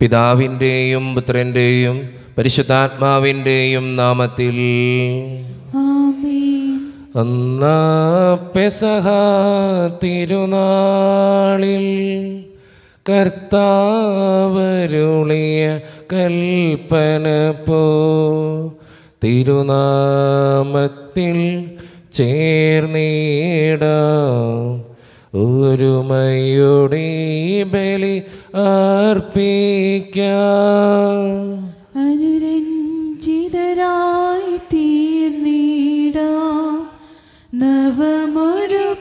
പിതാവിൻ്റെയും പുത്രൻ്റെയും പരിശുദ്ധാത്മാവിൻ്റെയും നാമത്തിൽ ആമേൻ അന്നാ പെസഹ തിരുനാളിൽ കർത്താവരുളിയ കൽപ്പന പോ തിരുനാമത്തിൽ ചേർന്നിടാം ഒരുമയുടെ ബലി അർപ്പിക്കാം അനുരഞ്ജിതരായി തീർന്നിടാം നവമൊരു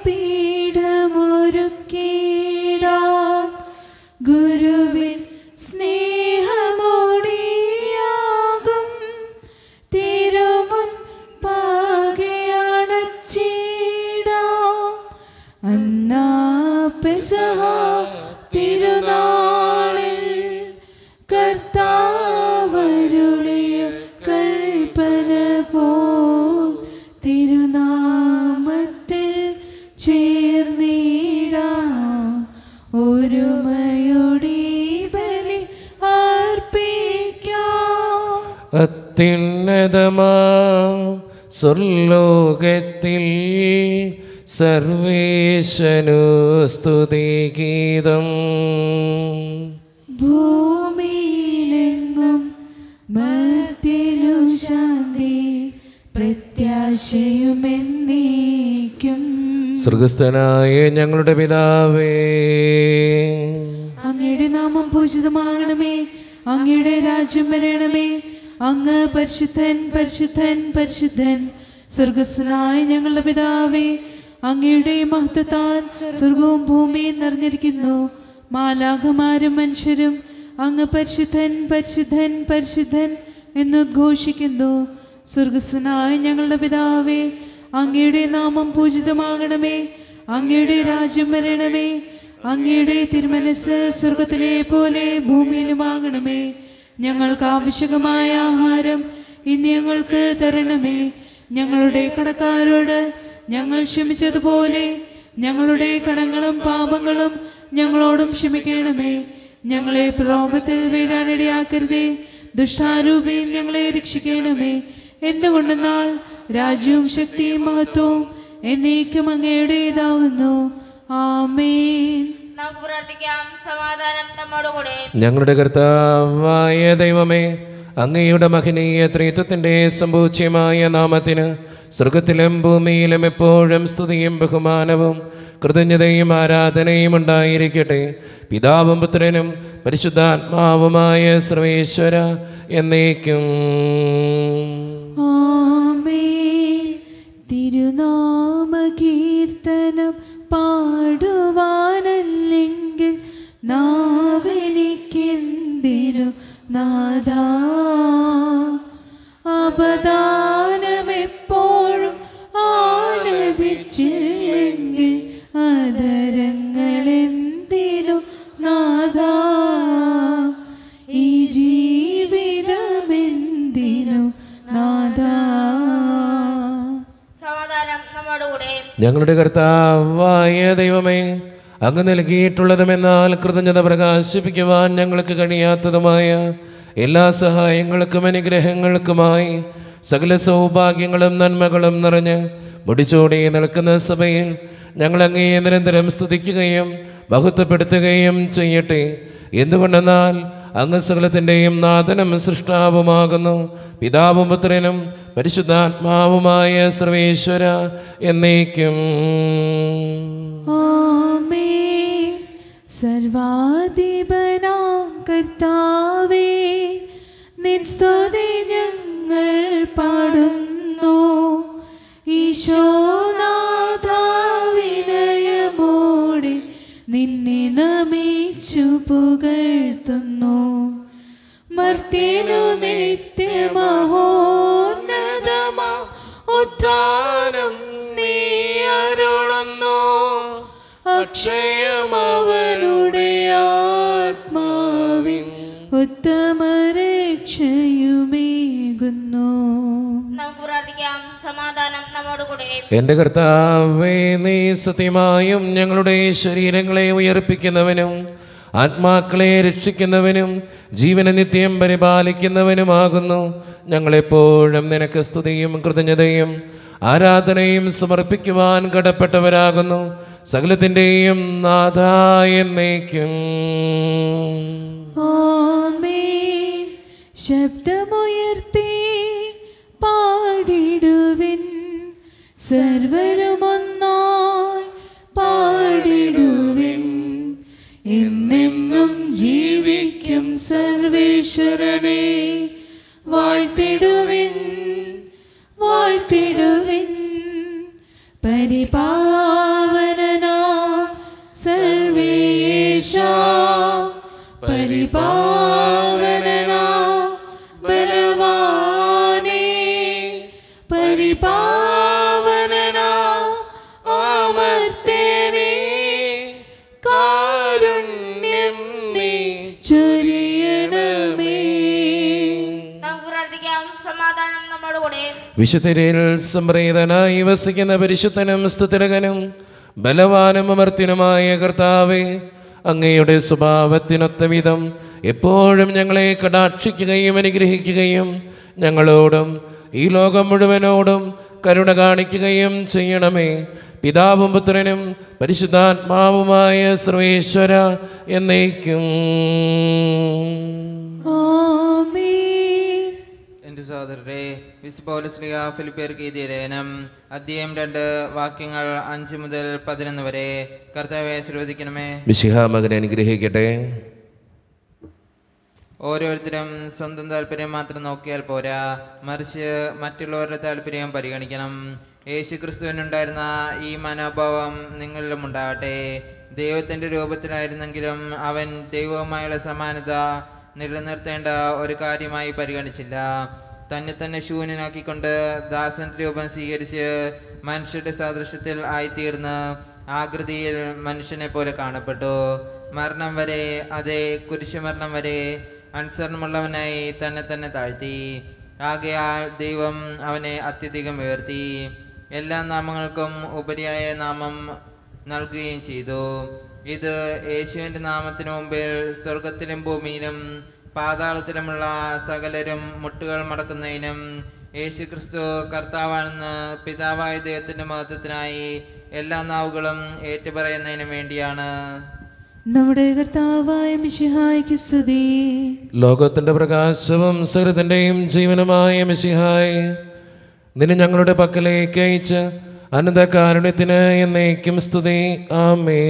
പീഠമൊരുക്കിടാം ഗുരുവിൻ സ്നേഹമോടിയാകും തിരുമുൻ പാകയണച്ചിടാം അന്നാ പെസഹ തിരുനാളിൽ കർത്താവരുളിയ കൽപ്പന പോൽ തിരുനാമത്തിൽ ചേർന്നിടാം ഒരുമയോടെ ബലി അർപ്പിക്കാം അത്യുന്നതമാം സ്വർലോകത്തിൽ സർവേശനു സ്തുതിഗീതം ഭൂമിയിലെങ്ങും മർത്യനു ശാന്തി പ്രത്യാശയുമെന്നേക്കും സ്വർഗസ്ഥനായ ഞങ്ങളുടെ പിതാവേ അങ്ങയുടെ നാമം പൂജിതമാകണമേ അങ്ങയുടെ രാജ്യം വരണമേ അങ്ങ് പരിശുദ്ധൻ പരിശുദ്ധൻ പരിശുദ്ധൻ സ്വർഗസ്ഥനായ ഞങ്ങളുടെ പിതാവേ അങ്ങയുടെ മഹത്വത്താൽ സ്വർഗവും ഭൂമിയും നിറഞ്ഞിരിക്കുന്നു മാലാഖമാരും മനുഷ്യരും അങ്ങ് പരിശുദ്ധൻ പരിശുദ്ധൻ പരിശുദ്ധൻ എന്നുദ്ഘോഷിക്കുന്നു സ്വർഗസ്ഥനായ ഞങ്ങളുടെ പിതാവേ അങ്ങയുടെ നാമം പൂജിതമാകണമേ അങ്ങയുടെ രാജ്യം വരണമേ അങ്ങയുടെ തിരുമനസ് സ്വർഗത്തിലെ പോലെ ഭൂമിയിലുമാകണമേ ഞങ്ങൾക്ക് ആവശ്യകമായ ആഹാരം ഇന്ന് ഞങ്ങൾക്ക് തരണമേ ഞങ്ങളുടെ കടക്കാരോട് ഞങ്ങൾ ക്ഷമിച്ചതുപോലെ ഞങ്ങളുടെ കടങ്ങളും പാപങ്ങളും ഞങ്ങളോടും ക്ഷമിക്കണമേ ഞങ്ങളെ പ്രലോഭത്തിൽ വീഴാനിടയാക്കരുതേ ദുഷ്ടാരൂപിയിൽ ഞങ്ങളെ രക്ഷിക്കണമേ എന്തുകൊണ്ടെന്നാൽ രാജ്യവും ശക്തിയും മഹത്വവും എന്നേക്കും അങ്ങയുടേതാകുന്നു ആമേൻ നമുക്ക് പ്രാർത്ഥിക്കാം സമാധാനം നമ്മോടുകൂടെ ഞങ്ങളുടെ കർത്താവായ ദൈവമേ അങ്ങയുടെ മഹനീയ ത്രിത്വത്തിൻ്റെ സമ്പൂജ്യമായ നാമത്തിന് സ്വർഗത്തിലും ഭൂമിയിലും എപ്പോഴും സ്തുതിയും ബഹുമാനവും കൃതജ്ഞതയും ആരാധനയും ഉണ്ടായിരിക്കട്ടെ പിതാവും പുത്രനും പരിശുദ്ധാത്മാവുമായ സർവേശ്വര എന്നേക്കും ആമേൻ തിരുനാമ കീർത്തനം പാടുവാനല്ലെങ്കിൽ നാവെനിക്കെന്തിനു നാദാ അപദാനമെപ്പോഴും ആലപിച്ചില്ലെങ്കിൽ അതരങ്ങളെന്തിനു നാദാ ഈ ജീവിതമെന്തിനു നാദാ സമാധാനം നമ്മോടുകൂടെ ഞങ്ങളുടെ കർത്താവായ ദൈവമേ അങ്ങ് നൽകിയിട്ടുള്ളതുമെന്നാൽ കൃതജ്ഞത പ്രകാശിപ്പിക്കുവാൻ ഞങ്ങൾക്ക് കഴിയാത്തതുമായ എല്ലാ സഹായങ്ങൾക്കും അനുഗ്രഹങ്ങൾക്കുമായി സകല സൗഭാഗ്യങ്ങളും നന്മകളും നിറഞ്ഞ് മുടിച്ചോടി നിൽക്കുന്ന സഭയിൽ ഞങ്ങൾ അങ്ങേ നിരന്തരം സ്തുതിക്കുകയും മഹത്വപ്പെടുത്തുകയും ചെയ്യട്ടെ എന്തുകൊണ്ടെന്നാൽ അങ്ങ് സകലത്തിൻ്റെയും നാഥനും സൃഷ്ടാവുമാകുന്നു പിതാവും പുത്രനും പരിശുദ്ധാത്മാവുമായ സർവേശ്വര എന്നേക്കും ആമേൻ സർവാധിപനാം കർത്താവേ നിൻ സ്തുതി ഞങ്ങൾ പാടുന്നു ഈശോനാഥാവിനയമോടെ നിന്നെ നമിച്ചു പുകഴ്ത്തുന്നു മർത്യനു നിത്യമഹോന്നതമാ ഉദ്ധാനം നീ അരുളുന്നു അക്ഷയമവരുടെ ആത്മാവിൻ ഉത്തമ രക്ഷയുമേകുന്നു നമുക്ക് പ്രാർത്ഥിക്കാം സമാധാനം നമ്മോടുകൂടെ എൻ്റെ കർത്താവേ നീ സത്യമായും ഞങ്ങളുടെ ശരീരങ്ങളെ ഉയർപ്പിക്കുന്നവനും ആത്മാക്കളെ രക്ഷിക്കുന്നവനും ജീവനെ നിത്യം പരിപാലിക്കുന്നവനുമാകുന്നു ഞങ്ങളെപ്പോഴും നിനക്ക് സ്തുതിയും കൃതജ്ഞതയും ആരാധനയും സമർപ്പിക്കുവാൻ കടപ്പെട്ടവരാകുന്നു സകലത്തിൻ്റെയും നാഥായ എന്നേക്കും ആമേൻ ശബ്ദമുയർത്തി പാടിടുവിൻ സർവരുമൊന്നായി പാടിടുവിൻ എന്നെന്നും ജീവിക്കും സർവേശ്വരനെ വാഴ്ത്തിടുവിൻ വാഴ്ത്തിടുവിൻ പരിപാവനനാ സർവേശ പരിപാവനനാ ബലവാനേ പരിപാവനനാ ആമർത്തേനേ കാരുണ്യം നീ ചൊരിയണമേ നമുക്ക് പ്രാർത്ഥിക്കാം സമാധാനം നമ്മുടെ കൂടെ വിശുദ്ധരിൽ സംപ്രീതനായി വസിക്കുന്ന പരിശുദ്ധനും സ്തുതിരകനും ബലവാനും അമർത്തിനുമായ കർത്താവെ അങ്ങയുടെ സ്വഭാവത്തിനൊത്ത വിധം എപ്പോഴും ഞങ്ങളെ കടാക്ഷിക്കുകയും അനുഗ്രഹിക്കുകയും ഞങ്ങളോടും ഈ ലോകം മുഴുവനോടും കരുണ കാണിക്കുകയും ചെയ്യണമേ പിതാവും പുത്രനും പരിശുദ്ധാത്മാവുമായ സർവേശ്വര എന്നേക്കും ആമേൻ എൻ്റെ സഹോദരരെ വിസ്പോലസ്ലിയ ഫിലിപ്പിയർക്ക് എഴുതിയ ലേഖനം അധ്യായം രണ്ട് വാക്യങ്ങൾ അഞ്ച് മുതൽ പതിനൊന്ന് വരെ കർത്താവെ ആശീർവദിക്കണമേ വിശിഹ മകനെ അനുഗ്രഹിക്കട്ടെ ഓരോരുത്തരും സ്വന്തം താല്പര്യം മാത്രം നോക്കിയാൽ പോരാ മറിച്ച് മറ്റുള്ളവരുടെ താല്പര്യം പരിഗണിക്കണം യേശു ക്രിസ്തുവിനുണ്ടായിരുന്ന ഈ മനോഭാവം നിങ്ങളിലും ഉണ്ടാകട്ടെ ദൈവത്തിൻ്റെ രൂപത്തിലായിരുന്നെങ്കിലും അവൻ ദൈവവുമായുള്ള സമാനത നിലനിർത്തേണ്ട ഒരു കാര്യമായി പരിഗണിച്ചില്ല തന്നെ തന്നെ ശൂന്യനാക്കിക്കൊണ്ട് ദാസന്റെ രൂപം സ്വീകരിച്ച് മനുഷ്യരുടെ സാദൃശ്യത്തിൽ ആയിത്തീർന്ന് ആകൃതിയിൽ മനുഷ്യനെ പോലെ കാണപ്പെട്ടു മരണം വരെ അതേ കുരിശുമരണം വരെ അനുസരണമുള്ളവനായി തന്നെ തന്നെ താഴ്ത്തി ആകയാൽ ദൈവം അവനെ അത്യധികം ഉയർത്തി എല്ലാ നാമങ്ങൾക്കും ഉപരിയായ നാമം നൽകുകയും ചെയ്തു ഇത് യേശുവിൻ്റെ നാമത്തിനു മുമ്പിൽ സ്വർഗത്തിലും ഭൂമിയിലും പാതാളത്തിലുമുള്ള സകലരും മുട്ടുകൾ മടക്കുന്നതിനും യേശു ക്രിസ്തു കർത്താവാണെന്ന് പിതാവായ ദൈവത്തിൻ്റെ മഹത്വത്തിനായി എല്ലാ നാവുകളും ഏറ്റുപറയുന്നതിനും വേണ്ടിയാണ് നമ്മുടെ കർത്താവായ മിശിഹായ്ക്ക് സ്തുതി ലോകത്തിന്റെ പ്രകാശവും സകലത്തിൻ്റെയും ജീവനുമായ മിശിഹായി നിന്നെ ഞങ്ങളുടെ പക്കലേക്ക് അയച്ച് അനന്തകാരുണ്യത്തിന് എന്നേക്കും സ്തുതി ആമേ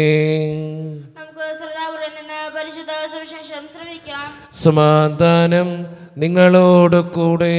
നമുക്ക് ശ്രദ്ധാപുരം നിന്ന് പരിശുദ്ധ സുവിശേഷം ശ്രമിക്കാം സമാധാനം നിങ്ങളോട് കൂടെ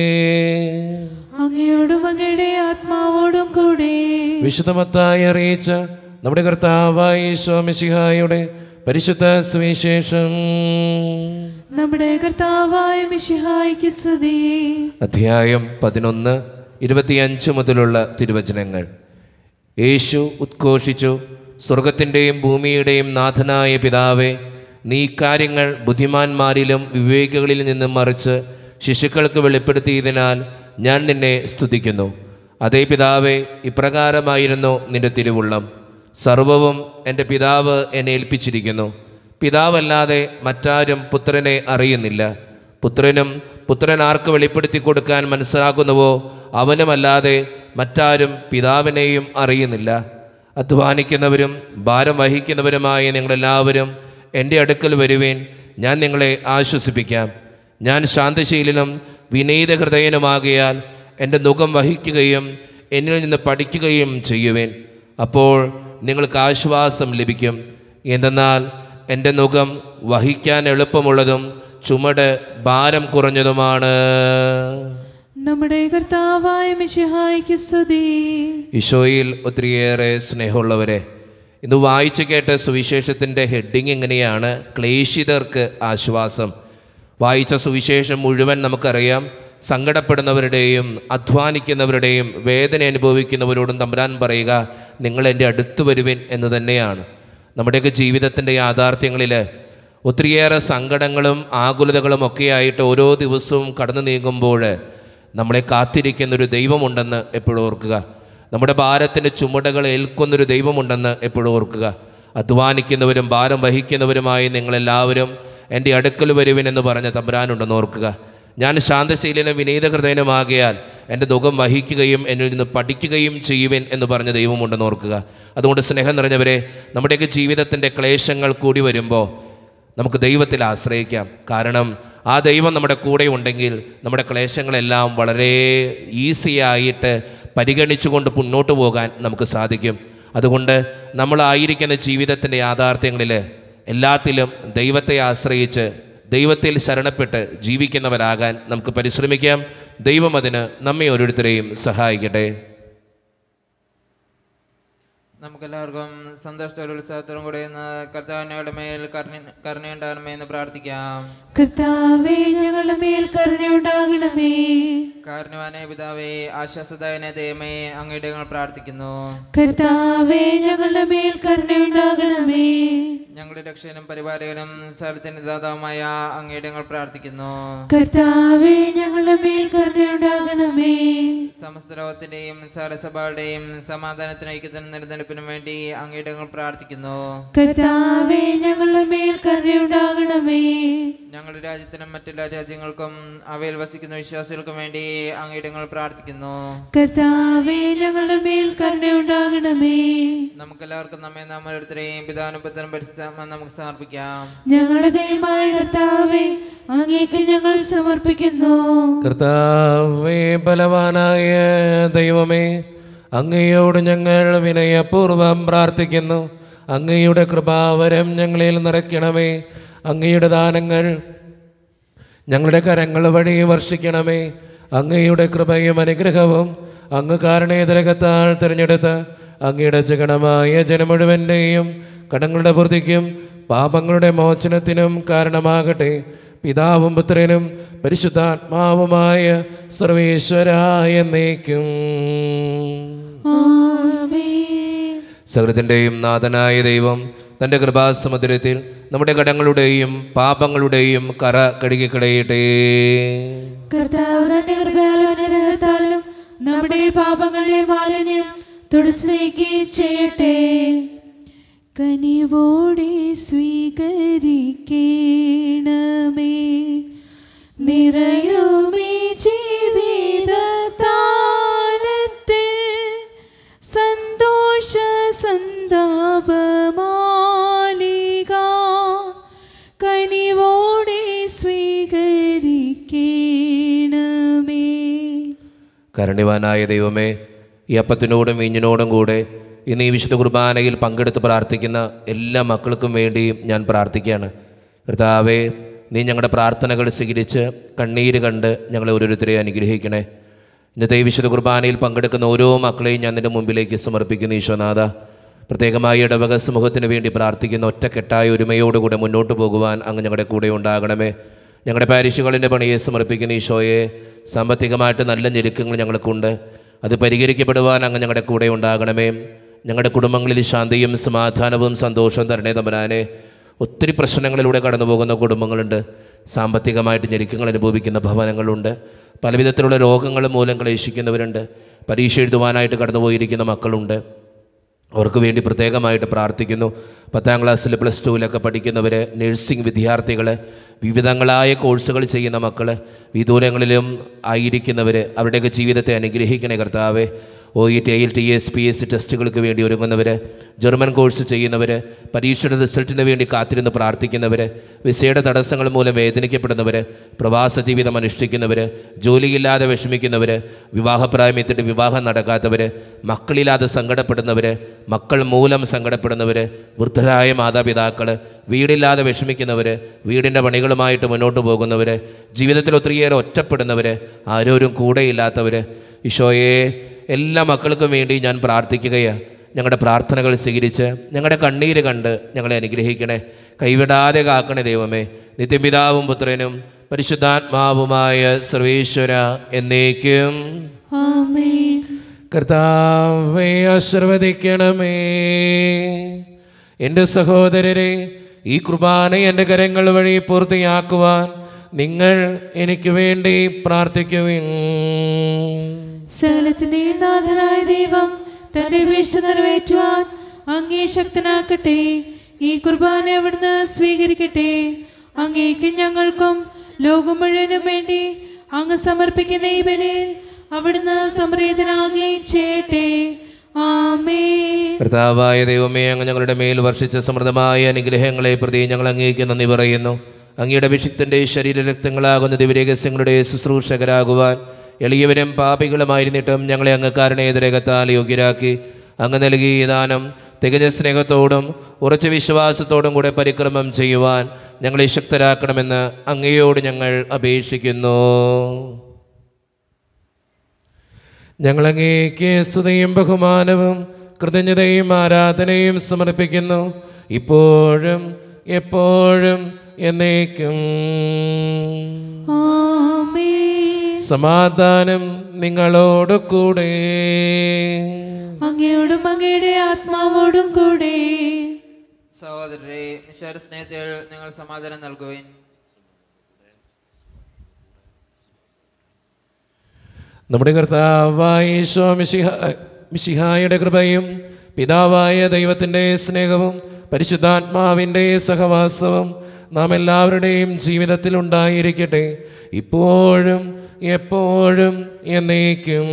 അങ്ങയോടും അങ്ങയുടെ ആത്മാവോടും കൂടെ വിശുദ്ധമത്തായി അറിയിച്ച നമ്മുടെ കർത്താവായ സ്വാമിശിഹായുടെ പരിശുദ്ധ സുവിശേഷം നമ്മുടെ കർത്താവായ മിശിഹായ്ക്ക് സ്തുതി അധ്യായം പതിനൊന്ന് ഇരുപത്തിയഞ്ച് മുതലുള്ള തിരുവചനങ്ങൾ യേശു ഉദ്ഘോഷിച്ചു സ്വർഗത്തിൻ്റെയും ഭൂമിയുടെയും നാഥനായ പിതാവേ നീ കാര്യങ്ങൾ ബുദ്ധിമാന്മാരിലും വിവേകികളിൽ നിന്നും മറിച്ച് ശിശുക്കൾക്ക് വെളിപ്പെടുത്തിയതിനാൽ ഞാൻ നിന്നെ സ്തുതിക്കുന്നു അതേ പിതാവേ ഇപ്രകാരമായിരുന്നു നിന്റെ തിരുവുള്ളം സർവവും എൻ്റെ പിതാവ് എന്നെ ഏൽപ്പിച്ചിരിക്കുന്നു പിതാവല്ലാതെ മറ്റാരും പുത്രനെ അറിയുന്നില്ല പുത്രനും പുത്രൻ ആർക്ക് വെളിപ്പെടുത്തി കൊടുക്കാൻ മനസ്സിലാകുന്നുവോ അവനുമല്ലാതെ മറ്റാരും പിതാവിനെയും അറിയുന്നില്ല അധ്വാനിക്കുന്നവരും ഭാരം വഹിക്കുന്നവരുമായ നിങ്ങളെല്ലാവരും എൻ്റെ അടുക്കൽ വരുവേൻ ഞാൻ നിങ്ങളെ ആശ്വസിപ്പിക്കാം ഞാൻ ശാന്തശീലനും വിനീത ഹൃദയനുമാകിയാൽ എൻ്റെ മുഖം വഹിക്കുകയും എന്നിൽ നിന്ന് പഠിക്കുകയും ചെയ്യുവേൻ അപ്പോൾ നിങ്ങൾക്ക് ആശ്വാസം ലഭിക്കും എന്തെന്നാൽ എൻ്റെ മുഖം വഹിക്കാൻ എളുപ്പമുള്ളതും ചുമട് ഭാരം കുറഞ്ഞതുമാണ് നമ്മുടെ കർത്താവായ മിശിഹായ്ക്ക് സ്തുതി ഈശോയിൽ ഒത്തിരിയേറെ സ്നേഹമുള്ളവരെ ഇന്ന് വായിച്ചു കേട്ട സുവിശേഷത്തിൻ്റെ ഹെഡിങ് എങ്ങനെയാണ് ക്ലേശിതർക്ക് ആശ്വാസം വായിച്ച സുവിശേഷം മുഴുവൻ നമുക്കറിയാം സങ്കടപ്പെടുന്നവരുടെയും അധ്വാനിക്കുന്നവരുടെയും വേദന അനുഭവിക്കുന്നവരോടും തമ്പുരാൻ പറയുക നിങ്ങൾ എൻ്റെ അടുത്ത് വരുവിൻ എന്ന് തന്നെയാണ് നമ്മുടെയൊക്കെ ജീവിതത്തിൻ്റെ യാഥാർത്ഥ്യങ്ങളിൽ ഒത്തിരിയേറെ സങ്കടങ്ങളും ആകുലതകളും ഒക്കെ ആയിട്ട് ഓരോ ദിവസവും കടന്നു നീങ്ങുമ്പോൾ നമ്മളെ കാത്തിരിക്കുന്നൊരു ദൈവമുണ്ടെന്ന് എപ്പോഴും ഓർക്കുക നമ്മുടെ ഭാരത്തിൻ്റെ ചുമടകൾ ഏൽക്കുന്നൊരു ദൈവമുണ്ടെന്ന് എപ്പോഴും ഓർക്കുക അധ്വാനിക്കുന്നവരും ഭാരം വഹിക്കുന്നവരുമായി നിങ്ങളെല്ലാവരും എൻ്റെ അടുക്കൽ വരുവിനെന്ന് പറഞ്ഞ തമ്പുരാനുണ്ടെന്ന് ഓർക്കുക ഞാൻ ശാന്തശീലനും വിനീതഹൃദയനുമാകിയാൽ എൻ്റെ ദുഃഖം വഹിക്കുകയും എന്നിൽ നിന്ന് പഠിക്കുകയും ചെയ്യുവിൻ എന്ന് പറഞ്ഞ ദൈവമുണ്ടെന്ന് ഓർക്കുക അതുകൊണ്ട് സ്നേഹം നിറഞ്ഞവരെ നമ്മുടെയൊക്കെ ജീവിതത്തിൻ്റെ ക്ലേശങ്ങൾ കൂടി വരുമ്പോൾ നമുക്ക് ദൈവത്തിൽ ആശ്രയിക്കാം കാരണം ആ ദൈവം നമ്മുടെ കൂടെ ഉണ്ടെങ്കിൽ നമ്മുടെ ക്ലേശങ്ങളെല്ലാം വളരെ ഈസിയായിട്ട് പരിഗണിച്ചുകൊണ്ട് മുന്നോട്ട് പോകാൻ നമുക്ക് സാധിക്കും അതുകൊണ്ട് നമ്മളായിരിക്കുന്ന ജീവിതത്തിൻ്റെ യാഥാർത്ഥ്യങ്ങളിൽ എല്ലാത്തിലും ദൈവത്തെ ആശ്രയിച്ച് ദൈവത്തിൽ ശരണപ്പെട്ട് ജീവിക്കുന്നവരാകാൻ നമുക്ക് പരിശ്രമിക്കാം ദൈവം അതിന് നമ്മെ ഓരോരുത്തരെയും സഹായിക്കട്ടെ നമുക്കെല്ലാവർക്കും സന്തോഷത്തോടും ഉത്സാഹത്തോടും കൂടെ ഇന്ന് കർത്താവിനോട് മേൽ കരുണ കരുണയുണ്ടാകണമേ എന്ന് പ്രാർത്ഥിക്കാം കർത്താവേ ഞങ്ങളുടെ മേൽ കരുണയുണ്ടാകണമേ കാരണവാനെ പിതാവേ ആശ്വാസദായനെ ദൈവമേ അങ്ങയുടെ ഞങ്ങൾ പ്രാർത്ഥിക്കുന്നു കർത്താവേ ഞങ്ങളുടെ മേൽ കരുണയുണ്ടാകണമേ ഞങ്ങളുടെ രക്ഷകനും പരിപാലകനും സ്ഥലത്തിന് ദാതാവുമായ അങ്ങയുടെ ഞങ്ങൾ പ്രാർത്ഥിക്കുന്നു കർത്താവേ ഞങ്ങളുടെ മേൽ കരുണയുണ്ടാകണമേ സമസ്ത ലോകത്തിന്റെയും സഭകളുടെയും സമാധാനത്തിനും ഐക്യത്തിനും നിലനിൽപ്പിനും വേണ്ടി അങ്ങയുടെ ഞങ്ങൾ പ്രാർത്ഥിക്കുന്നു കർത്താവേ ഞങ്ങളുടെ മേൽ കരുണയുണ്ടാകണമേ ഞങ്ങളുടെ രാജ്യത്തിനും മറ്റെല്ലാ രാജ്യങ്ങൾക്കും അവയിൽ വസിക്കുന്ന വിശ്വാസികൾക്കും വേണ്ടി അങ്ങയുടെ ഞങ്ങൾ പ്രാർത്ഥിക്കുന്നു കർത്താവേ ഞങ്ങളുടെ മേൽ കരുണയുണ്ടാകണമേ നമുക്കെല്ലാവർക്കും നമ്മെ നാം ഓരോരുത്തരെയും പിതാവിനും പുത്രനും പരിശുദ്ധ നമുക്ക് സമർപ്പിക്കാം ഞങ്ങളുടെ ദൈവമായ കർത്താവേ അങ്ങേക്ക് ഞങ്ങൾ സമർപ്പിക്കുന്നു കർത്താവേ ബലവാനായ ദൈവമേ അങ്ങയോട് ഞങ്ങൾ വിനയപൂർവം പ്രാർത്ഥിക്കുന്നു അങ്ങയുടെ കൃപാവരം ഞങ്ങളിൽ നിറയ്ക്കണമേ അങ്ങയുടെ ദാനങ്ങൾ ഞങ്ങളുടെ കരങ്ങൾ വഴി വർഷിക്കണമേ അങ്ങയുടെ കൃപയും അനുഗ്രഹവും അങ്ങ് കാരണേതരകത്താൽ തിരഞ്ഞെടുത്ത് അങ്ങയുടെ ജഗണമായ ജനം മുഴുവൻ്റെയും കടങ്ങളുടെ പൂർത്തിക്കും പാപങ്ങളുടെ മോചനത്തിനും കാരണമാകട്ടെ പിതാവും പുത്രനും പരിശുദ്ധാത്മാവുമായ സർവേശ്വരായ എന്നേക്കും ആമേൻ സകൃതിൻ്റെയും നാഥനായ ദൈവം തൻ്റെ കൃപാസമുദ്രത്തിൽ നമ്മുടെ കടങ്ങളുടെയും പാപങ്ങളുടെയും കറ കഴുകിക്കളയട്ടെ കർത്താവ് തന്റെ കൃപയാലും അനുഗ്രഹത്താലും നമ്മുടെ പാപങ്ങളുടെ മാലിന്യം തുടച്ചു നീക്കുകയും ചെയ്യട്ടെ കനിവോടെ സ്വീകരിക്കണമേ നിറയുമേ ജീവിത താലത്തിൽ സന്തോഷ സന്താപമാലിക കനിവോടെ സ്വീകരിക്കണമേ കരുണിവാനായ ദൈവമേ ഈ അപ്പത്തിനോടും വീഞ്ഞിനോടും കൂടെ ഇന്ന് ഈ വിശുദ്ധ കുർബാനയിൽ പങ്കെടുത്ത് പ്രാർത്ഥിക്കുന്ന എല്ലാ മക്കൾക്കും വേണ്ടിയും ഞാൻ പ്രാർത്ഥിക്കുകയാണ് കർത്താവേ നീ ഞങ്ങളുടെ പ്രാർത്ഥനകൾ സ്വീകരിച്ച് കണ്ണീര് കണ്ട് ഞങ്ങളെ ഓരോരുത്തരെയും അനുഗ്രഹിക്കണേ ഇന്നത്തെ ഈ വിശുദ്ധ കുർബാനയിൽ പങ്കെടുക്കുന്ന ഓരോ മക്കളെയും ഞാൻ നിൻ്റെ മുമ്പിലേക്ക് സമർപ്പിക്കുന്നു ഈശോനാഥ പ്രത്യേകമായി ഇടവക സമൂഹത്തിന് വേണ്ടി പ്രാർത്ഥിക്കുന്ന ഒറ്റക്കെട്ടായ ഒരുമയോടുകൂടെ മുന്നോട്ട് പോകുവാൻ അങ്ങ് ഞങ്ങളുടെ കൂടെ ഉണ്ടാകണമേ ഞങ്ങളുടെ പാരിഷുകളിൻ്റെ പണിയെ സമർപ്പിക്കുന്ന ഈശോയെ സാമ്പത്തികമായിട്ട് നല്ല ഞെരുക്കങ്ങൾ ഞങ്ങൾക്കുണ്ട് അത് പരിഹരിക്കപ്പെടുവാൻ അങ്ങ് ഞങ്ങളുടെ കൂടെ ഉണ്ടാകണമേ ഞങ്ങളുടെ കുടുംബങ്ങളിൽ ശാന്തിയും സമാധാനവും സന്തോഷവും തരണേ തമ്പരാനെ ഒത്തിരി പ്രശ്നങ്ങളിലൂടെ കടന്നു പോകുന്ന കുടുംബങ്ങളുണ്ട് സാമ്പത്തികമായിട്ട് ഞെരുക്കങ്ങൾ അനുഭവിക്കുന്ന ഭവനങ്ങളുണ്ട് പലവിധത്തിലുള്ള രോഗങ്ങൾ മൂലം ക്ലേശിക്കുന്നവരുണ്ട് പരീക്ഷ എഴുതുവാനായിട്ട് കടന്നുപോയിരിക്കുന്ന മക്കളുണ്ട് അവർക്ക് വേണ്ടി പ്രത്യേകമായിട്ട് പ്രാർത്ഥിക്കുന്നു പത്താം ക്ലാസ്സിൽ പ്ലസ് ടുവിലൊക്കെ പഠിക്കുന്നവർ നഴ്സിംഗ് വിദ്യാർത്ഥികൾ വിവിധങ്ങളായ കോഴ്സുകൾ ചെയ്യുന്ന മക്കൾ വിദൂരങ്ങളിലും ആയിരിക്കുന്നവർ അവരുടെയൊക്കെ ജീവിതത്തെ അനുഗ്രഹിക്കണേ കർത്താവേ O E T I L T S P S C ടെസ്റ്റുകൾക്ക് വേണ്ടി ഒരുങ്ങുന്നവർ ജർമ്മൻ കോഴ്സ് ചെയ്യുന്നവർ പരീക്ഷയുടെ റിസൾട്ടിന് വേണ്ടി കാത്തിരുന്ന് പ്രാർത്ഥിക്കുന്നവർ വിസയുടെ തടസ്സങ്ങൾ മൂലം വേദനിക്കപ്പെടുന്നവർ പ്രവാസ ജീവിതം അനുഷ്ഠിക്കുന്നവർ ജോലിയില്ലാതെ വിഷമിക്കുന്നവർ വിവാഹപ്രായം എത്തിയിട്ട് വിവാഹം നടക്കാത്തവർ മക്കളില്ലാതെ സങ്കടപ്പെടുന്നവർ മക്കൾ മൂലം സങ്കടപ്പെടുന്നവർ വൃദ്ധരായ മാതാപിതാക്കൾ വീടില്ലാതെ വിഷമിക്കുന്നവർ വീടിൻ്റെ പണികളുമായിട്ട് മുന്നോട്ട് പോകുന്നവർ ജീവിതത്തിൽ ഒത്തിരിയേറെ ഒറ്റപ്പെടുന്നവർ ആരോരും കൂടെയില്ലാത്തവർ ഈശോയെ എല്ലാ മക്കൾക്കും വേണ്ടി ഞാൻ പ്രാർത്ഥിക്കുകയാണ് ഞങ്ങളുടെ പ്രാർത്ഥനകൾ സ്വീകരിച്ച് ഞങ്ങളുടെ കണ്ണീര് കണ്ട് ഞങ്ങളെ അനുഗ്രഹിക്കണേ കൈവിടാതെ കാക്കണേ ദൈവമേ നിത്യപിതാവും പുത്രനും പരിശുദ്ധാത്മാവുമായ സർവേശ്വര എന്നേക്കും ആമേൻ കർത്താവെ ആശീർവദിക്കണമേ എൻ്റെ സഹോദരരെ ഈ കുർബാന എൻ്റെ കരങ്ങൾ വഴി പൂർത്തിയാക്കുവാൻ നിങ്ങൾ എനിക്ക് വേണ്ടി പ്രാർത്ഥിക്കുവിൻ സകലത്തിന്റെ നാഥനായ ദൈവം തന്റെ വീഴ്ച നിറവേറ്റുവാൻ അങ്ങേ ശക്തനാക്കട്ടെ ഈ കുർബാന അവിടുന്ന് സ്വീകരിക്കട്ടെ അങ്ങേക്ക് ഞങ്ങൾക്കും ലോകം മുഴുവനും വേണ്ടി അങ്ങ് സമർപ്പിക്കുന്ന ഈ ബലിയിൽ അവിടുന്ന് സംപ്രീതനാകുകയും ചെയ്യട്ടെ ആമേ കർത്താവായ ദൈവമേ അങ്ങ് ഞങ്ങളുടെ മേൽ വർഷിച്ച സമൃദ്ധമായ അനുഗ്രഹങ്ങളെ പ്രതി ഞങ്ങൾ അങ്ങേക്ക് നന്ദി പറയുന്നു അങ്ങയുടെ അഭിഷിക്തൻ്റെ ശരീരരക്തങ്ങളാകുന്ന ദിവരഹസ്യങ്ങളുടെ ശുശ്രൂഷകരാകുവാൻ എളിയവരും പാപികളുമായിരുന്നിട്ടും ഞങ്ങളെ അങ്ങ് കാരണേതരകത്താൽ യോഗ്യരാക്കി അങ്ങ് നൽകിയ ഈ ദാനം തികഞ്ഞ സ്നേഹത്തോടും ഉറച്ച വിശ്വാസത്തോടും കൂടെ പരിക്രമം ചെയ്യുവാൻ ഞങ്ങളെ ശക്തരാക്കണമെന്ന് അങ്ങയോട് ഞങ്ങൾ അപേക്ഷിക്കുന്നു ഞങ്ങളങ്ങേക്ക് സ്തുതിയും ബഹുമാനവും കൃതജ്ഞതയും ആരാധനയും സമർപ്പിക്കുന്നു ഇപ്പോഴും എപ്പോഴും എന്നേക്കും ആമേ സമാധാനം നിങ്ങളോട് കൂടെ അങ്ങയോടും അങ്ങയുടെ ആത്മാവോടും കൂടെ സഹോദരരെ നിശാര സ്നേഹത്തിൽ നിങ്ങൾ സമാധാനം നൽകുവിൻ നമ്മുടെ കർത്താവായ ഈശോ മിശിഹ മിശിഹായുടെ കൃപയും പിതാവായ ദൈവത്തിൻ്റെ സ്നേഹവും പരിശുദ്ധാത്മാവിൻ്റെ സഹവാസവും നാം എല്ലാവരുടെയും ജീവിതത്തിൽ ഉണ്ടായിരിക്കട്ടെ ഇപ്പോഴും എപ്പോഴും എന്നേക്കും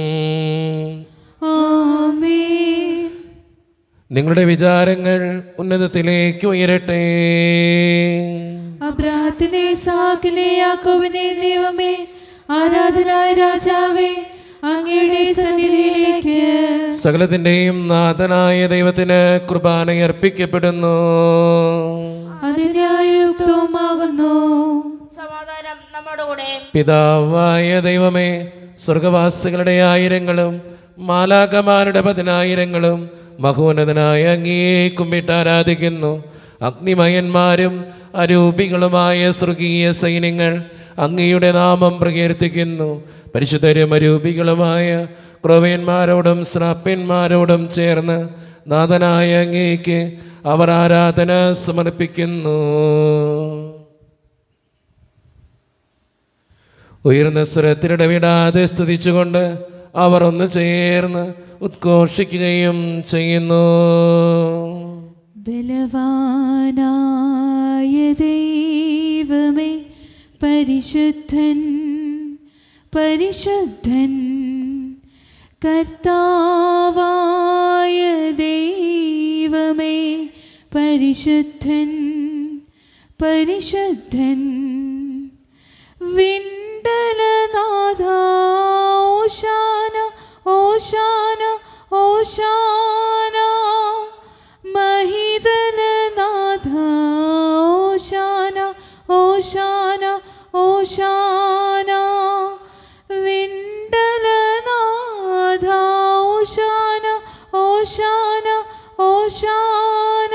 ആമേ നിങ്ങളുടെ വിചാരങ്ങൾ ഉന്നതത്തിലേക്ക് ഉയരട്ടെ അബ്രാഹത്തിനെ സാക്കിനെ യാക്കോബിനെ ദൈവമേ ആരാധനായ രാജാവേ അങ്ങയുടെ സന്നിധിയിലേക്ക് സകലത്തിൻ്റെയും നാഥനായ ദൈവത്തിന് കുർബാന അർപ്പിക്കപ്പെടുന്നു അതിനായുക്തവുമാകുന്നു സമാധാനം നമ്മുടെ കൂടെ പിതാവായ ദൈവമേ സ്വർഗവാസികളുടെ ആയിരങ്ങളും മാലാകമാരുടെ പതിനായിരങ്ങളും മഹോന്നതനായ അങ്ങയെ കുമ്പിട്ട് ആരാധിക്കുന്നു അഗ്നിമയന്മാരും അരൂപികളുമായ സ്വർഗീയ സൈന്യങ്ങൾ അങ്ങയുടെ നാമം പ്രകീർത്തിക്കുന്നു പരിശുദ്ധരും അരൂപികളുമായ ക്രവ്യന്മാരോടും ശ്രാപ്യന്മാരോടും ചേർന്ന് നാഥനായ അങ്ങേക്ക് അവർ ആരാധന സമർപ്പിക്കുന്നു ഉയർന്ന സ്വരത്തിലിടവിടാതെ സ്തുതിച്ചുകൊണ്ട് അവർ ഒന്ന് ചേർന്ന് ഉദ്ഘോഷിക്കുകയും ചെയ്യുന്നു ബലവാനായ ദൈവമേ പരിശുദ്ധൻ പരിശുദ്ധൻ കർത്താവായ ദൈവമേ പരിശുദ്ധൻ പരിശുദ്ധൻ വിണ്ടലനാഥ ഓശാന ഓശാന ഓശാന മഹിതലനാഥ ഓശാന ഓശാന ഓശാന വിണ്ടലനാഥ ഓശാന ഓശാന ഓശാന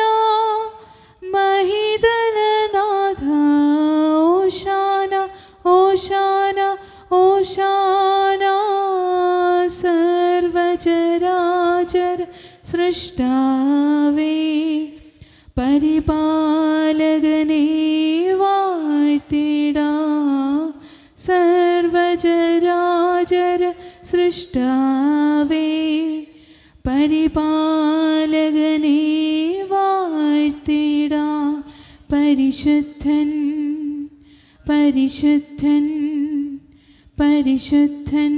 മഹിതലനാഥ ഓശാന ഓശാന ഓശാന സർവചരാചര സൃഷ്ടാവേ പരിപാലകനെ വാഴ്ത്തിടാ സർവചരാചര സൃഷ്ടാവേ പരിപാലകനെ വാഴ്ത്തിടാ പരിശുദ്ധൻ പരിശുദ്ധൻ പരിശുദ്ധൻ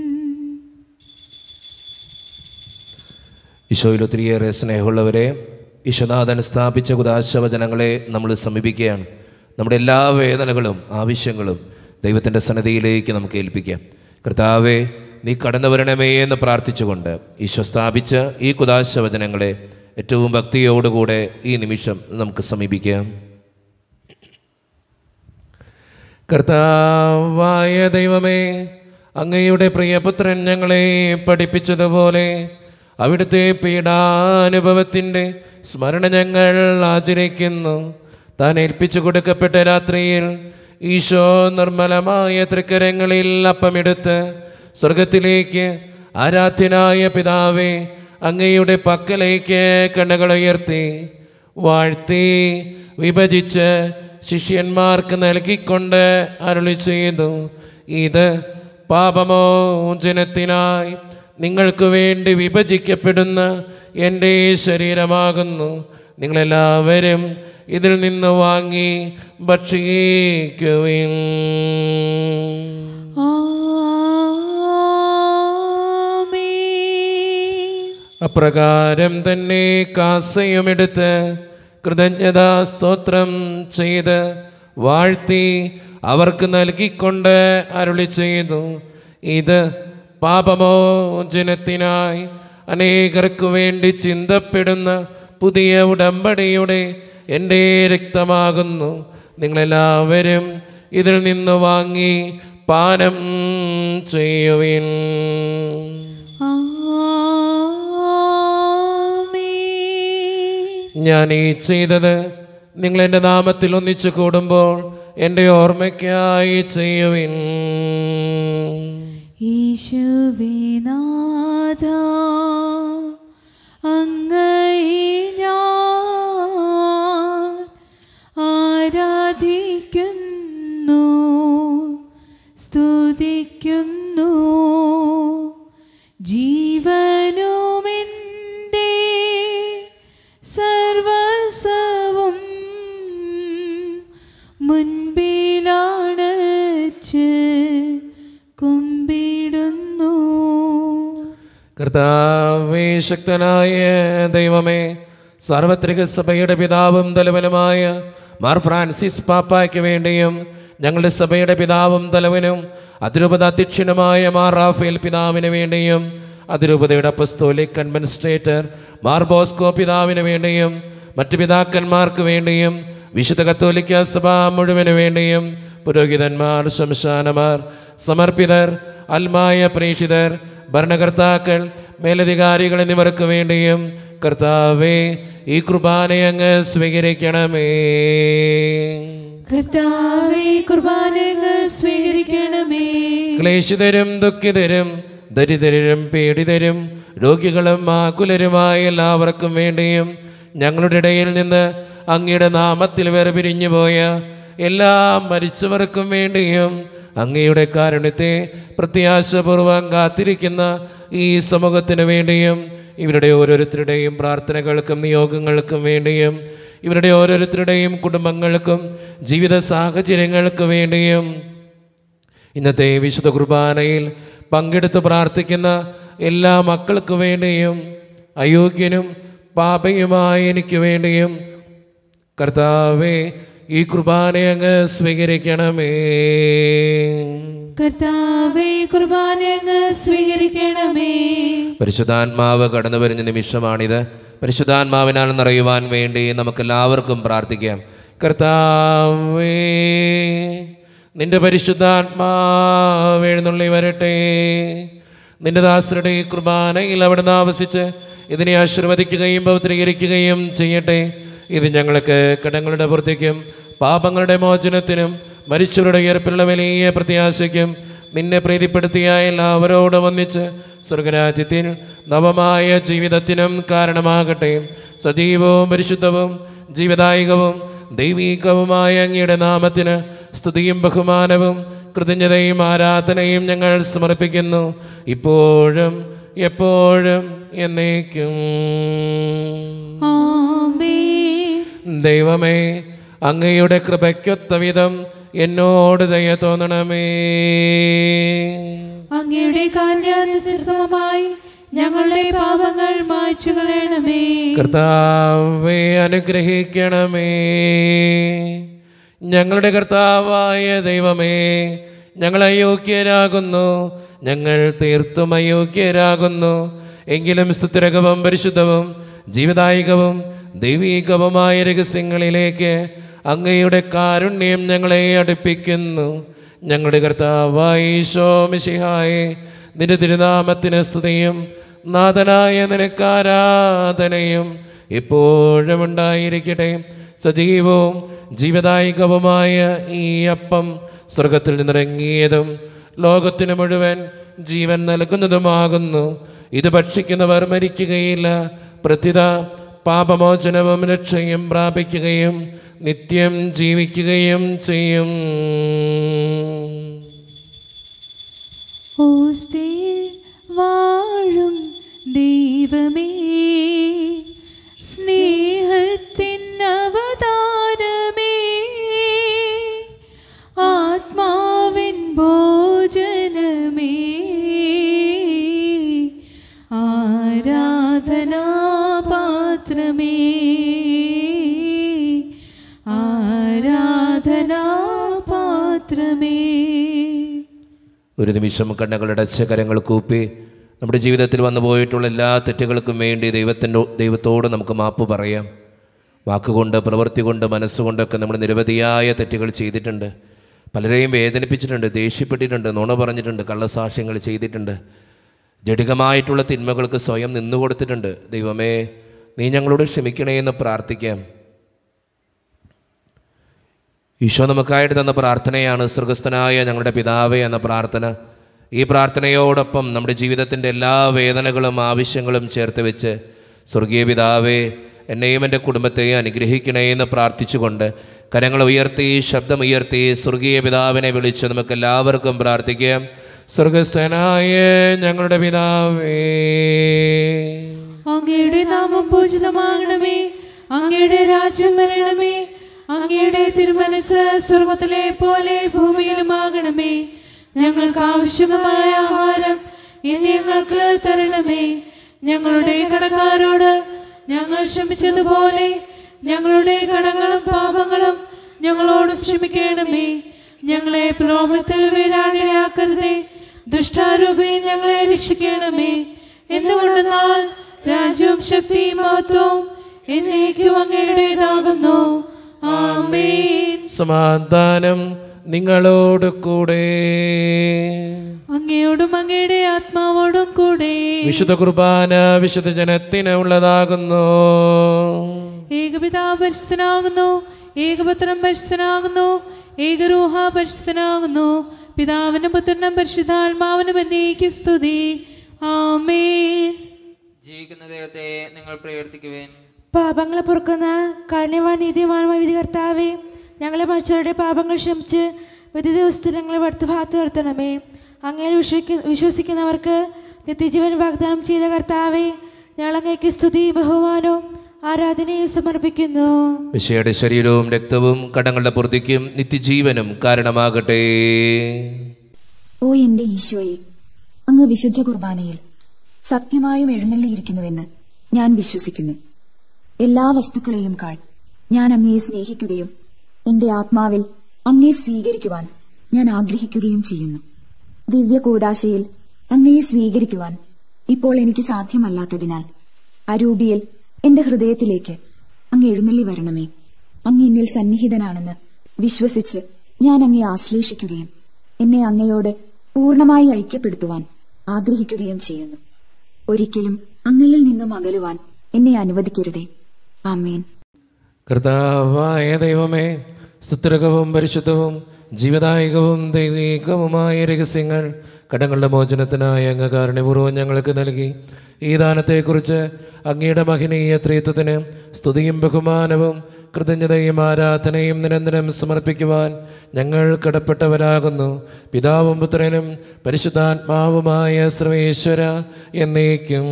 ഈശോയിൽ ഒത്തിരിയേറെ സ്നേഹമുള്ളവരെ ഈശോനാഥൻ സ്ഥാപിച്ച കുതാശവചനങ്ങളെ നമ്മൾ സമീപിക്കുകയാണ് നമ്മുടെ എല്ലാ വേദനകളും ആവശ്യങ്ങളും ദൈവത്തിൻ്റെ സന്നദ്ധിയിലേക്ക് നമുക്ക് ഏൽപ്പിക്കാം കർത്താവെ നീ കടന്നു വരണമേ എന്ന് പ്രാർത്ഥിച്ചുകൊണ്ട് ഈശോ സ്ഥാപിച്ച ഈ കുതാശവചനങ്ങളെ ഏറ്റവും ഭക്തിയോടുകൂടെ ഈ നിമിഷം നമുക്ക് സമീപിക്കാം കർത്താവായ ദൈവമേ അങ്ങയുടെ പ്രിയപുത്രൻ ഞങ്ങളെ പഠിപ്പിച്ചതുപോലെ അവിടുത്തെ പീഡാനുഭവത്തിൻ്റെ സ്മരണ ഞങ്ങൾ ആചരിക്കുന്നു താൻ ഏൽപ്പിച്ചു കൊടുക്കപ്പെട്ട രാത്രിയിൽ ഈശോ നിർമ്മലമായ തൃക്കരങ്ങളിൽ അപ്പമെടുത്ത് സ്വർഗത്തിലേക്ക് ആരാധ്യനായ പിതാവേ അങ്ങയുടെ പക്കലേക്ക് കണ്ണുകളുയർത്തി വാഴ്ത്തി വിഭജിച്ച് ശിഷ്യന്മാർക്ക് നൽകിക്കൊണ്ട് അരുളി ചെയ്തു ഇത് പാപമോചനത്തിനായി നിങ്ങൾക്ക് വേണ്ടി വിഭജിക്കപ്പെടുന്ന എൻ്റെ ശരീരമാകുന്നു നിങ്ങളെല്ലാവരും ഇതിൽ നിന്ന് വാങ്ങി ഭക്ഷിക്കുവിൻ ആമേൻ അപ്രകാരം തന്നെ കാസയുമെടുത്ത് കൃതജ്ഞതാ സ്തോത്രം ചെയ്ത് വാഴ്ത്തി അവർക്ക് നൽകിക്കൊണ്ട് അരുളി ചെയ്തു ഇത് പാപമോചനത്തിനായി അനേകർക്ക് വേണ്ടി ചിന്തപ്പെടുന്ന പുതിയ ഉടമ്പടിയുടെ എൻ്റെ രക്തമാകുന്നു നിങ്ങളെല്ലാവരും ഇതിൽ നിന്ന് വാങ്ങി പാനം ചെയ്യുവിൻ ആമേൻ ഞാൻ ഈ ചെയ്തത് നിങ്ങൾ എൻ്റെ നാമത്തിൽ ഒന്നിച്ചു കൂടുമ്പോൾ എൻ്റെ ഓർമ്മയ്ക്കായി ചെയ്യുവിൻ യേശുവേ നാഥ അങ്ങയെ ഞാൻ ആരാധിക്കുന്നു സ്തുതിക്കുന്നു ജീവനുമെൻ്റെ സർവസവും മുൻപിലാണച്ച് കുമ്പിടുന്നു കർത്താവേ ശക്തനായ ദൈവമേ സാർവത്രിക സഭയുടെ പിതാവും തലവനുമായ മാർ ഫ്രാൻസിസ് പാപ്പായ്ക്ക് വേണ്ടിയും ഞങ്ങളുടെ സഭയുടെ പിതാവും തലവനും അതിരൂപത അധ്യക്ഷനുമായ മാർ റാഫേൽ പിതാവിന് വേണ്ടിയും അതിരൂപതയുടെ അപ്പസ്തോലിക് അഡ്മിനിസ്ട്രേറ്റർ മാർ ബോസ്കോ പിതാവിന് വേണ്ടിയും മറ്റ് പിതാക്കന്മാർക്ക് വേണ്ടിയും വിശുദ്ധ കത്തോലിക്ക സഭ മുഴുവന് വേണ്ടിയും പുരോഹിതന്മാർ ശംശാനമാർ സമർപ്പിതർ അൽമായ പ്രേഷിതർ ഭരണകർത്താക്കൾ മേലധികാരികൾ എന്നിവർക്ക് വേണ്ടിയും കർത്താവേ ഈ കുർബാന അങ്ങ് സ്വീകരിക്കണമേ കർത്താവേ കുർബാനങ്ങ് സ്വീകരിക്കണമേ ക്ലേശിതരും ദുഃഖിതരും ദരിദ്രരും പീഡിതരും രോഗികളും ആകുലരുമായ എല്ലാവർക്കും വേണ്ടിയും ഞങ്ങളുടെ ഇടയിൽ നിന്ന് അങ്ങയുടെ നാമത്തിൽ വേർപിരിഞ്ഞു പോയ എല്ലാ മരിച്ചവർക്കും വേണ്ടിയും അങ്ങയുടെ കാരുണ്യത്തെ പ്രത്യാശപൂർവം കാത്തിരിക്കുന്ന ഈ സമൂഹത്തിന് വേണ്ടിയും ഇവരുടെ ഓരോരുത്തരുടെയും പ്രാർത്ഥനകൾക്കും നിയോഗങ്ങൾക്കും വേണ്ടിയും ഇവരുടെ ഓരോരുത്തരുടെയും കുടുംബങ്ങൾക്കും ജീവിത സാഹചര്യങ്ങൾക്ക് വേണ്ടിയും ഇന്നത്തെ വിശുദ്ധ കുർബാനയിൽ പങ്കെടുത്ത് പ്രാർത്ഥിക്കുന്ന എല്ലാ മക്കൾക്ക് വേണ്ടിയും അയോഗ്യനും പാപയുമായ എനിക്ക് വേണ്ടിയും കർത്താവെ ഈ കുർബാന അങ്ങ് സ്വീകരിക്കണമേ കർത്താവേ കുർബാനങ്ങ് സ്വീകരിക്കണമേ പരിശുദ്ധാത്മാവ് കടന്നു വരുന്ന നിമിഷമാണിത് പരിശുദ്ധാത്മാവിനാൽ നിറയുവാൻ വേണ്ടി നമുക്കെല്ലാവർക്കും പ്രാർത്ഥിക്കാം കർത്താവേ നിന്റെ പരിശുദ്ധാത്മാവ് എഴുന്നള്ളി വരട്ടെ നിന്റെ ദാസരുടെ ഈ കുർബാനയിൽ അവിടുന്ന് ആവസിച്ച് ഇതിനെ ആശീർവദിക്കുകയും പൗത്രീകരിക്കുകയും ചെയ്യട്ടെ ഇത് ഞങ്ങൾക്ക് കടങ്ങളുടെ പൂർത്തിക്കും പാപങ്ങളുടെ മോചനത്തിനും മരിച്ചവരുടെ ഉയർപ്പിലുള്ള വലിയ പ്രത്യാശയ്ക്കും നിന്നെ പ്രീതിപ്പെടുത്തിയ എല്ലാവരോടും ഒന്നിച്ച് സ്വർഗരാജ്യത്തിൽ നവമായ ജീവിതത്തിനും കാരണമാകട്ടെ സജീവവും പരിശുദ്ധവും ജീവദായകവും ദൈവീകവുമായ അങ്ങയുടെ നാമത്തിന് സ്തുതിയും ബഹുമാനവും കൃതജ്ഞതയും ആരാധനയും ഞങ്ങൾ സമർപ്പിക്കുന്നു ഇപ്പോഴും എപ്പോഴും എന്നേക്കും ആമേൻ ദൈവമേ അങ്ങയുടെ കൃപയ്ക്കൊത്ത വിധം എന്നോട് ദയ തോന്നണമേ അങ്ങയുടെ കാന്യാനുസൃതമായി ഞങ്ങളുടെ പാപങ്ങൾ മായ്ച്ചു കളയണമേ കർത്താവെ അനുഗ്രഹിക്കണമേ ഞങ്ങളുടെ കർത്താവായ ദൈവമേ ഞങ്ങൾ അയോഗ്യരാകുന്നു ഞങ്ങൾ തീർത്തും അയോഗ്യരാകുന്നു എങ്കിലും സ്തുതിരകവും പരിശുദ്ധവും ജീവദായികവും ദൈവീകവുമായ രഹസ്യങ്ങളിലേക്ക് അങ്ങയുടെ കാരുണ്യം ഞങ്ങളെ അടുപ്പിക്കുന്നു ഞങ്ങളുടെ കർത്താവായി ശോമിഷിഹായെ നിന്റെ തിരുനാമത്തിന് സ്തുതിയും നാഥനായ നിനക്കാരാധനയും എപ്പോഴും ഉണ്ടായിരിക്കട്ടെ സജീവവും ജീവദായികവുമായ ഈ അപ്പം സ്വർഗത്തിൽ നിന്നിറങ്ങിയതും ലോകത്തിന് മുഴുവൻ ജീവൻ നൽകുന്നതുമാകുന്നു ഇത് ഭക്ഷിക്കുന്നവർ മരിക്കുകയില്ല പ്രത്യുത പാപമോചനവും രക്ഷയും പ്രാപിക്കുകയും നിത്യം ജീവിക്കുകയും ചെയ്യും ഓസ്തിയിൽ വാഴും പാത്രമേ ആരാധനാ പാത്രമേ ഒരു നിമിഷം കണ്ണുകളടച്ച് കരങ്ങൾ കൂപ്പി നമ്മുടെ ജീവിതത്തിൽ വന്നു പോയിട്ടുള്ള എല്ലാ തെറ്റുകൾക്കും വേണ്ടി ദൈവത്തിൻ്റെ ദൈവത്തോട് നമുക്ക് മാപ്പ് പറയാം വാക്കുകൊണ്ട് പ്രവൃത്തി കൊണ്ട് മനസ്സുകൊണ്ടൊക്കെ നമ്മൾ നിരവധിയായ തെറ്റുകൾ ചെയ്തിട്ടുണ്ട് പലരെയും വേദനിപ്പിച്ചിട്ടുണ്ട് ദേഷ്യപ്പെട്ടിട്ടുണ്ട് നുണ പറഞ്ഞിട്ടുണ്ട് കള്ളസാക്ഷ്യങ്ങൾ ചെയ്തിട്ടുണ്ട് ജഡികമായിട്ടുള്ള തിന്മകൾക്ക് സ്വയം നിന്നു കൊടുത്തിട്ടുണ്ട് ദൈവമേ നീ ഞങ്ങളോട് ക്ഷമിക്കണേ എന്ന് പ്രാർത്ഥിക്കാം ഈശോ നമുക്കായിട്ട് തന്ന പ്രാർത്ഥനയാണ് സ്വർഗസ്ഥനായ ഞങ്ങളുടെ പിതാവേ എന്ന പ്രാർത്ഥന ഈ പ്രാർത്ഥനയോടൊപ്പം നമ്മുടെ ജീവിതത്തിൻ്റെ എല്ലാ വേദനകളും ആവശ്യങ്ങളും ചേർത്ത് വെച്ച് സ്വർഗീയ പിതാവേ എന്നെയും എൻ്റെ കുടുംബത്തെയും അനുഗ്രഹിക്കണേ എന്ന് പ്രാർത്ഥിച്ചുകൊണ്ട് കരങ്ങൾ ഉയർത്തി ശബ്ദമുയർത്തി സ്വർഗീയ പിതാവിനെ വിളിച്ച് നമുക്ക് എല്ലാവർക്കും പ്രാർത്ഥിക്കാം സ്വർഗസ്ഥനായ ഞങ്ങളുടെ പിതാവേ അങ്ങയുടെ നാമം പൂജിതമാകണമേ അങ്ങയുടെ രാജ്യം വരണമേ അങ്ങയുടെ തിരുമനസ് സ്വർഗത്തിലെ പോലെ ഭൂമിയിലുമാകണമേ ഞങ്ങൾക്ക് ആവശ്യമായ ആഹാരം ഇന്ന് ഞങ്ങൾക്ക് തരണമേ ഞങ്ങളുടെ കടക്കാരോട് ഞങ്ങൾ ക്ഷമിച്ചതുപോലെ ഞങ്ങളുടെ കടങ്ങളും പാപങ്ങളും ഞങ്ങളോട് ക്ഷമിക്കണമേ ഞങ്ങളെ പ്രലോഭത്തിൽ വീഴാനിടയാക്കരുതേ ദുഷ്ടാരൂപേ ഞങ്ങളെ രക്ഷിക്കണമേ എന്തുകൊണ്ടെന്നാൽ രാജ്യവും ശക്തിയും മഹത്വവും എന്നേക്കും അങ്ങയുടേതാകുന്നു ആമേൻ സമാധാനം നിങ്ങളോട് കൂടെ അങ്ങയോടും അങ്ങയുടെ ആത്മാവോടും കൂടെ വിശുദ്ധ കുർബാന വിശുദ്ധ ജനത്തിന് ഉള്ളതാകുന്നു ഏകപിതാ പരിശുദ്ധനാകുന്നു ഏകപത്രം പരിശുദ്ധനാകുന്നു ഏകരൂഹ പരിശുദ്ധനാകുന്നു പിതാവിനും പുത്രനും പരിശുദ്ധാത്മാവിനും എന്നേക്ക് സ്തുതി ആമേൻ ജീവിക്കുന്ന ദൈവത്തെ നിങ്ങൾ പ്രകീർത്തിക്കുവേൻ പാപങ്ങളെ പൊറുക്കുന്ന കാരണവാൻ നീതിമാനുമായ വിധി കർത്താവേ ഞങ്ങളെ മനുഷ്യരുടെ പാപങ്ങൾ ക്ഷമിച്ച് വിധി ദിവസത്തിൽ ഞങ്ങളെ അടുത്ത ഭാഗത്ത് നിർത്തണമേ അങ്ങയിൽ വിശ്വസിക്ക വിശ്വസിക്കുന്നവർക്ക് നിത്യജീവൻ വാഗ്ദാനം ചെയ്ത കർത്താവേ ഞങ്ങൾ അങ്ങേക്ക് സ്തുതി ബഹുമാനവും ആരാധനയും സമർപ്പിക്കുന്നു വിശയുടെ ശരീരവും രക്തവും കടങ്ങളുടെ പൂർത്തിക്കും നിത്യജീവനും കാരണമാകട്ടെ ഓ എന്റെ ഈശോയെ അങ്ങ് വിശുദ്ധ കുർബാനയിൽ സത്യമായും എഴുന്നള്ളിയിരിക്കുന്നുവെന്ന് ഞാൻ വിശ്വസിക്കുന്നു എല്ലാ വസ്തുക്കളെയും കാൾ ഞാൻ അങ്ങയെ സ്നേഹിക്കുകയും എന്റെ ആത്മാവിൽ അങ്ങയെ സ്വീകരിക്കുവാൻ ഞാൻ ആഗ്രഹിക്കുകയും ചെയ്യുന്നു ദിവ്യ കൂടാശയിൽ അങ്ങയെ സ്വീകരിക്കുവാൻ ഇപ്പോൾ എനിക്ക് സാധ്യമല്ലാത്തതിനാൽ അരൂപിയിൽ എന്റെ ഹൃദയത്തിലേക്ക് അങ്ങ് എഴുന്നള്ളി വരണമേ അങ്ങ് എന്നിൽ സന്നിഹിതനാണെന്ന് വിശ്വസിച്ച് ഞാൻ അങ്ങയെ ആശ്ലേഷിക്കുകയും എന്നെ അങ്ങയോട് പൂർണ്ണമായി ഐക്യപ്പെടുത്തുവാൻ ആഗ്രഹിക്കുകയും ചെയ്യുന്നു ഒരിക്കലും അങ്ങയിൽ നിന്നും അകലുവാൻ എന്നെ അനുവദിക്കരുതേ ആമേൻ കർത്താവായ ദൈവമേ സ്തുത്രകവും പരിശുദ്ധവും ജീവദായകവും ദൈവികവുമായ രഹസ്യങ്ങൾ കടങ്ങളുടെ മോചനത്തിനായി അങ്ങ് കാരുണ്യപൂർവ്വം ഞങ്ങൾക്ക് നൽകി ഈ ദാനത്തെക്കുറിച്ച് അങ്ങയുടെ മഹനീയ ത്രിത്വത്തിന് സ്തുതിയും ബഹുമാനവും കൃതജ്ഞതയും ആരാധനയും നിരന്തരം സമർപ്പിക്കുവാൻ ഞങ്ങൾ കടപ്പെട്ടവരാകുന്നു പിതാവും പുത്രനും പരിശുദ്ധാത്മാവുമായ സർവേശ്വര എന്നേക്കും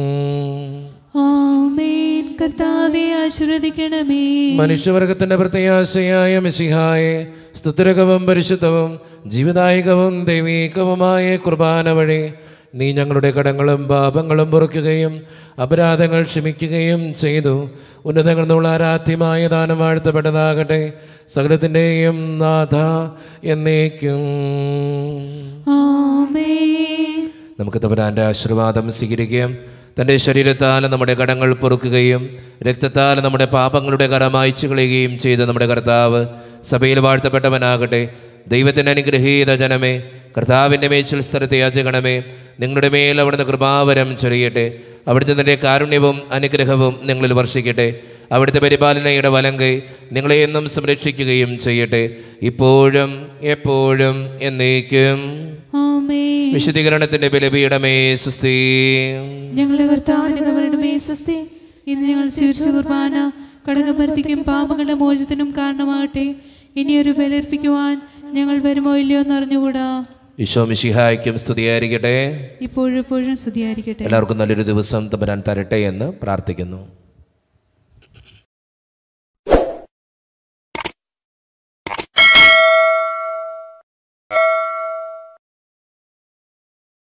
ആമേൻ കർത്താവെ ആശീർവദിക്കണമേ മനുഷ്യവർഗത്തിന്റെ പ്രത്യാശയായ മിശിഹായെ സ്തുതിരകവും പരിശുദ്ധവും ജീവദായകവും ദൈവീകവുമായ കുർബാന വഴി നീ ഞങ്ങളുടെ കടങ്ങളും പാപങ്ങളും പൊറുക്കുകയും അപരാധങ്ങൾ ക്ഷമിക്കുകയും ചെയ്തു ഉന്നതങ്ങൾ നിന്നുള്ള ആരാധ്യമായ ദാനം വാഴ്ത്തപ്പെട്ടതാകട്ടെ സകലത്തിൻ്റെയും നാഥ എന്നേക്കും ആമേൻ നമുക്ക് തമ്പുരാൻ്റെ ആശീർവാദം സ്വീകരിക്കുകയും തൻ്റെ ശരീരത്താൽ നമ്മുടെ കടങ്ങൾ പൊറുക്കുകയും രക്തത്താൽ നമ്മുടെ പാപങ്ങളുടെ കറ മായ്ച്ചു കളയുകയും ചെയ്ത നമ്മുടെ കർത്താവ് സഭയിൽ വാഴ്ത്തപ്പെട്ടവനാകട്ടെ ദൈവത്തിൻ്റെ അനുഗ്രഹീത ജനമേ കർത്താവിൻ്റെ മേച്ചിൽ സ്ഥലത്തെ യാചകണമേ നിങ്ങളുടെ മേൽ അവിടുന്ന് കൃപാവരം ചൊരിയട്ടെ അവിടുത്തെ തൻ്റെ കാരുണ്യവും അനുഗ്രഹവും നിങ്ങളിൽ വർഷിക്കട്ടെ അവിടുത്തെ പരിപാലനയുടെ വലങ്കൈ നിങ്ങളെ എന്നും സംരക്ഷിക്കുകയും ചെയ്യട്ടെ ഇപ്പോഴും എപ്പോഴും എന്നേക്കും ആമേൻ വിശദീകരണത്തിന്റെ ബലപീഠമേ സുസ്ഥീ ഞങ്ങളുടെ കർത്താവിന്റെ കവരണമേ സ്വസ്തി ഇന്ന് ഞങ്ങൾ സ്വീകരിച്ച കുർബാന കടകമ്പർത്തിക്കും പാപങ്ങളുടെ മോചനത്തിനും കാരണമാകട്ടെ ഇനിയൊരു ബലർപ്പിക്കുവാൻ ഞങ്ങൾ വരുമോ ഇല്ലയോ എന്ന് അറിഞ്ഞുകൂടാ ഈശോ മിശിഹായ്ക്കും സ്തുതിയായിരിക്കട്ടെ ഇപ്പോഴും എപ്പോഴും സ്തുതിയായിരിക്കട്ടെ എല്ലാവർക്കും നല്ലൊരു ദിവസം തമ്പരാൻ തരട്ടെ എന്ന് പ്രാർത്ഥിക്കുന്നു